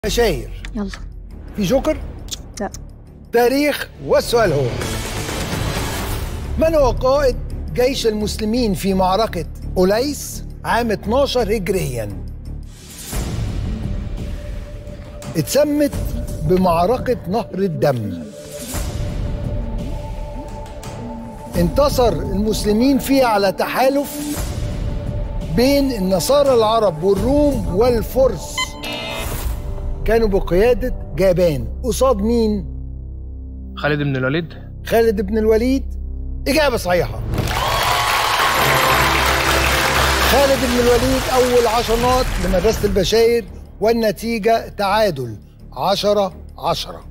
بشاير يلا في جوكر لا تاريخ والسؤال هو من هو قائد جيش المسلمين في معركة أوليس عام 12 هجريا اتسمت بمعركة نهر الدم انتصر المسلمين فيها على تحالف بين النصارى العرب والروم والفرس كانوا بقيادة جابان قصاد مين؟ خالد بن الوليد خالد بن الوليد إجابة صحيحة خالد بن الوليد أول عشرات لمدرسة البشاير والنتيجة تعادل عشرة عشرة